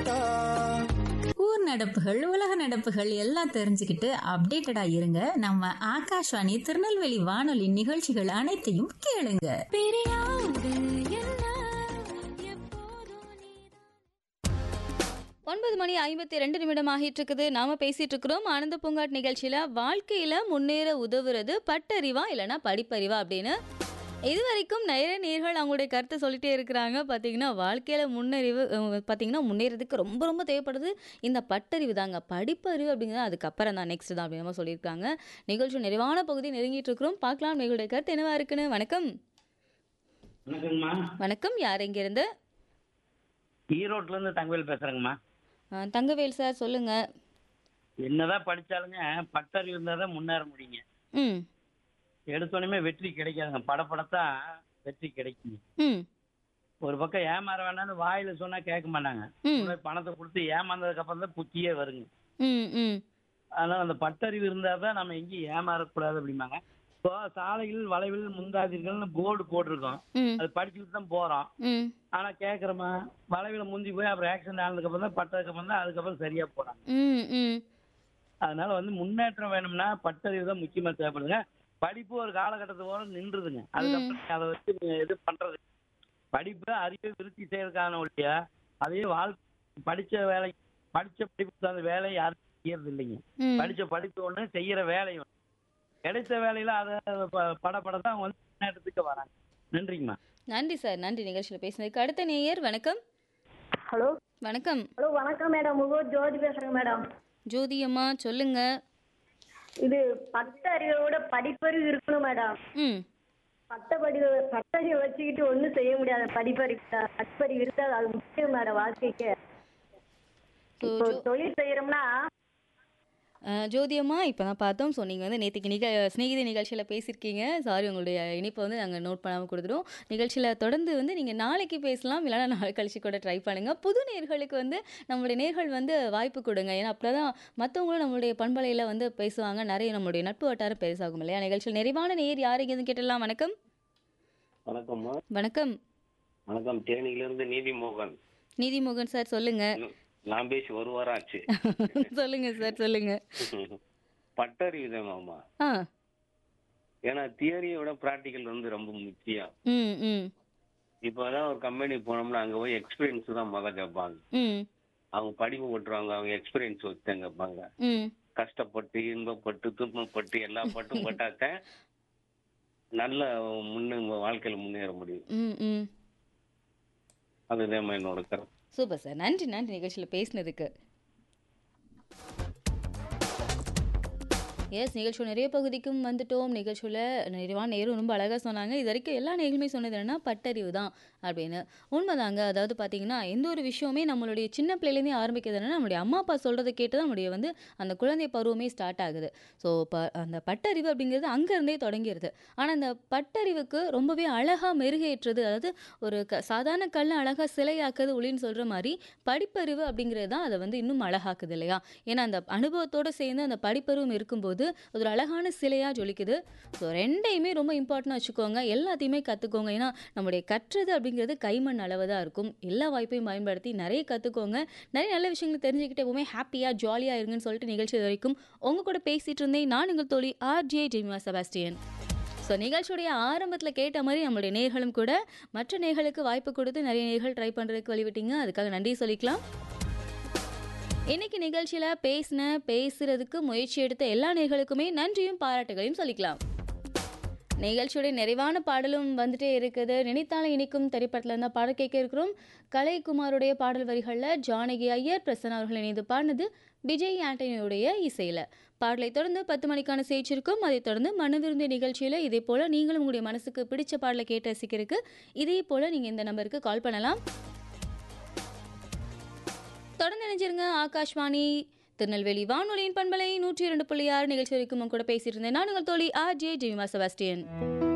ஊர் நடப்புகள் உலக நடப்புகள் எல்லாம் தெரிஞ்சுக்கிட்டு அப்டேட்டடா இருங்க நம்ம ஆகாஷ்வாணி திருநெல்வேலி வானொலி நிகழ்ச்சிகள் அனைத்தையும் கேளுங்க ஒன்பது மணி ஐம்பத்தி ரெண்டு நிமிடம் ஆகிட்டு இருக்குது நாம பேசிட்டு இருக்கிறோம் ஆனந்த பூங்காட் நிகழ்ச்சியில வாழ்க்கையில முன்னேற உதவுறது பட்டறிவா இல்லைன்னா படிப்பறிவா அப்படின்னு இது வரைக்கும் நிறைய நேர்கள் அவங்களுடைய கருத்தை சொல்லிட்டே இருக்கிறாங்க பார்த்தீங்கன்னா வாழ்க்கையில முன்னறிவு அஹ், பார்த்தீங்கன்னா முன்னேறதுக்கு ரொம்ப ரொம்ப தேவைப்படுது இந்த பட்டறிவு தாங்க படிப்பறிவு அப்படிங்கிறது அதுக்கப்புறம் தான் நெக்ஸ்ட் தான் அப்படின்னு சொல்லியிருக்காங்க நிகழ்ச்சி நிறைவான பகுதி நெருங்கிட்டு இருக்கிறோம் பார்க்கலாம் எங்களுடைய கருத்து என்னவா இருக்குன்னு வணக்கம் வணக்கங்கம்மா வணக்கம் யார் இருந்து ஈரோட்ல இருந்து தங்கவேல் பேசுறேங்கம்மா தங்கவேல் சார் சொல்லுங்க என்னதான் படிச்சாலுங்க பட்டறிவு இருந்தால் தான் முன்னேற முடியுங்க ம் எடுத்தோடனே வெற்றி கிடைக்காதுங்க படப்படத்தான் வெற்றி கிடைக்குங்க ம் ஒரு பக்கம் ஏமாற வேண்டாம்னு வாயில சொன்னா கேட்க மாட்டாங்க ம் உடனே பணத்தை கொடுத்து ஏமாந்ததுக்கு அப்புறம் தான் புத்தியே வருங்க ம் ம் அதனால அந்த பட்டறிவு இருந்தால் தான் நம்ம எங்கேயும் ஏமாறக்கூடாது அப்படிம்பாங்க இப்போ சாலையில் வளைவில் முந்தாதீர்கள்னு போர்டு போட்டிருக்கோம் ம் அது படிச்சுட்டு தான் போறோம் ம் ஆனா கேட்குறோமா வளைவில் முந்தி போய் அப்புறம் ஆக்சிடென்ட் ஆனதுக்கு அப்புறம் தான் பட்டதுக்கு அப்புறம் தான் அதுக்கப்புறம் சரியா போறாங்க ம் ம் அதனால வந்து முன்னேற்றம் வேணும்னா பட்டறிவு தான் முக்கியமா தேவைப்படுதுங்க படிப்பு ஒரு காலகட்டத்தோட நின்றுதுங்க அதுக்கப்புறம் அதை வச்சு இது பண்றது படிப்பு அறிவை விருத்தி செய்யறதுக்கான ஒழிய அதே வாழ்க்கை படிச்ச வேலை படிச்ச படிப்பு அந்த வேலையை யாரும் செய்யறது இல்லைங்க ம் படிச்ச படிப்பு ஒண்ணு செய்யற வேலை ஒண்ணு கிடைச்ச வேலையில அதை ப- படபட தான் அவங்க வந்து முன்னேற்றத்துக்கு வராங்க நன்றிங்கம்மா நன்றி சார் நன்றி நிகழ்ச்சியில் பேசினதுக்கு அடுத்த நேயர் வணக்கம் ஹலோ வணக்கம் ஹலோ வணக்கம் மேடம் முகூர் ஜோதி பேசுறேங்க மேடம் ஜோதி அம்மா சொல்லுங்க இது பட்டறிவோட படிப்பறிவு இருக்கணும் மேடம் ம் பட்டப்படிவு பட்டறிவை வச்சுக்கிட்டு ஒன்றும் செய்ய முடியாது படிப்பறிவு தான். படிப்பறிவு இருந்தால் அது முக்கியம் மேடம் வாழ்க்கைக்கு ஸோ இப்போ தொழில் செய்யறோம்னா ஜோதி அம்மா இப்போ தான் பார்த்தோம் ஸோ நீங்கள் வந்து நேற்றுக்கு நிக ஸ்நேகிதி நிகழ்ச்சியில் பேசியிருக்கீங்க சாரி உங்களுடைய இனிப்பை வந்து நாங்கள் நோட் பண்ணாமல் கொடுத்துருவோம் நிகழ்ச்சியில் தொடர்ந்து வந்து நீங்கள் நாளைக்கு பேசலாம் இல்லைனா நாளை கழிச்சு கூட ட்ரை பண்ணுங்கள் புது நேர்களுக்கு வந்து நம்மளுடைய நேர்கள் வந்து வாய்ப்பு கொடுங்க ஏன்னா அப்போ தான் மற்றவங்களும் நம்மளுடைய பண்பலையில் வந்து பேசுவாங்க நிறைய நம்மளுடைய நட்பு வட்டாரம் பெருசாகும் இல்லையா நிகழ்ச்சியில் நிறைவான நேர் யாருக்கு கேட்டலாம் வணக்கம் வணக்கம்மா வணக்கம் வணக்கம் தேனியிலிருந்து நீதி மோகன் நீதிமோகன் சார் சொல்லுங்க நான் பேசி ஒரு வாரம் ஆச்சு சொல்லுங்க சார் சொல்லுங்க பட்டறிவுதாம்மா ஆ ஏன்னா தியரியை விட ப்ராக்டிக்கல் வந்து ரொம்ப முக்கியம் ம் ம் இப்போதான் ஒரு கம்பெனி போனோம்னா அங்க போய் எக்ஸ்பீரியன்ஸ் தான் முதல்ல கேட்பாங்க ம் அவங்க படிப்பு ஓட்டுருவாங்க அவங்க எக்ஸ்பீரியன்ஸ் வச்சு தான் கேட்பாங்க ம் கஷ்டப்பட்டு இன்பப்பட்டு துன்பப்பட்டு எல்லா பட்டும் பட்டாத்தான் நல்ல முன்னே வாழ்க்கையில முன்னேற முடியும் ம் ம் அதுதான் என்னோட கருத்து சூப்பர் சார் நன்றி நன்றி நிகழ்ச்சியில் பேசினதுக்கு எஸ் நிகழ்ச்சியோட நிறைய பகுதிக்கும் வந்துட்டோம் நிகழ்ச்சியில் நிறைவான நேரும் ரொம்ப அழகாக சொன்னாங்க இது வரைக்கும் எல்லா நேர்களுமே சொன்னது என்னன்னா பட்டறிவு தான் அப்படின்னு உண்மைதாங்க அதாவது பார்த்தீங்கன்னா எந்த ஒரு விஷயமே நம்மளுடைய சின்ன பிள்ளைலேருந்தே ஆரம்பிக்கிறது என்னன்னா நம்மளுடைய அம்மா அப்பா சொல்கிறத கேட்டு தான் நம்மளுடைய வந்து அந்த குழந்தை பருவமே ஸ்டார்ட் ஆகுது ஸோ ப அந்த பட்டறிவு அப்படிங்கிறது அங்கேருந்தே தொடங்கிடுது ஆனால் அந்த பட்டறிவுக்கு ரொம்பவே அழகாக மெருகேற்றுறது அதாவது ஒரு க சாதாரண கல்லை அழகாக சிலையாக்குது ஒளின்னு சொல்கிற மாதிரி படிப்பறிவு அப்படிங்கிறது தான் அதை வந்து இன்னும் அழகாக்குது இல்லையா ஏன்னா அந்த அனுபவத்தோடு சேர்ந்து அந்த படிப்பறிவும் இருக்கும்போது அது ஒரு அழகான சிலையாக ஜொலிக்குது ஸோ ரெண்டையுமே ரொம்ப இம்பார்ட்டண்டாக வச்சுக்கோங்க எல்லாத்தையுமே கற்றுக்கோங்க ஏன்னா நம்முடைய கற்றது அப்படிங்கிறது கைமண் அளவு தான் இருக்கும் எல்லா வாய்ப்பையும் பயன்படுத்தி நிறைய கற்றுக்கோங்க நிறைய நல்ல விஷயங்களை தெரிஞ்சுக்கிட்டு எப்பவுமே ஹாப்பியாக ஜாலியாக இருங்கன்னு சொல்லிட்டு நிகழ்ச்சி இது வரைக்கும் உங்கள் கூட பேசிகிட்டு இருந்தேன் நான் உங்கள் தோழி ஆர்ஜே ஜெமிமா செபாஸ்டியன் ஸோ நிகழ்ச்சியுடைய ஆரம்பத்தில் கேட்ட மாதிரி நம்மளுடைய நேர்களும் கூட மற்ற நேர்களுக்கு வாய்ப்பு கொடுத்து நிறைய நேர்கள் ட்ரை பண்ணுறதுக்கு வழிவிட்டீங்க அதுக்காக நன்றி சொல்லிக்கலாம் இன்னைக்கு நிகழ்ச்சியில் பேசின பேசுறதுக்கு முயற்சி எடுத்த எல்லா நேர்களுக்குமே நன்றியும் பாராட்டுகளையும் சொல்லிக்கலாம் நிகழ்ச்சியுடைய நிறைவான பாடலும் வந்துட்டே இருக்குது நினைத்தாலும் இனிக்கும் திரைப்படத்தில் இருந்தால் பாடல் கேட்க இருக்கிறோம் கலைக்குமாருடைய பாடல் வரிகளில் ஜானகி ஐயர் பிரசன்னா அவர்கள் இணைந்து பாடினது விஜய் ஆண்டனியுடைய இசையில் பாடலை தொடர்ந்து பத்து மணிக்கான செய்தி இருக்கும் அதைத் தொடர்ந்து மனவிருந்த நிகழ்ச்சியில் இதே போல் நீங்களும் உங்களுடைய மனசுக்கு பிடிச்ச பாடலை கேட்டு ரசிக்கிறதுக்கு இதே போல் நீங்கள் இந்த நம்பருக்கு கால் பண்ணலாம் தொடர்ந்து நினைச்சிருங்க ஆகாஷ்வாணி திருநெல்வேலி வானொலியின் பண்பலை நூற்றி இரண்டு புள்ளி ஆறு நிகழ்ச்சி வரைக்கும் உங்க கூட பேசிட்டு இருந்தேன் நான் உங்கள் தோழி ஆர் ஜே ஜெமிமா செபாஸ்டியன்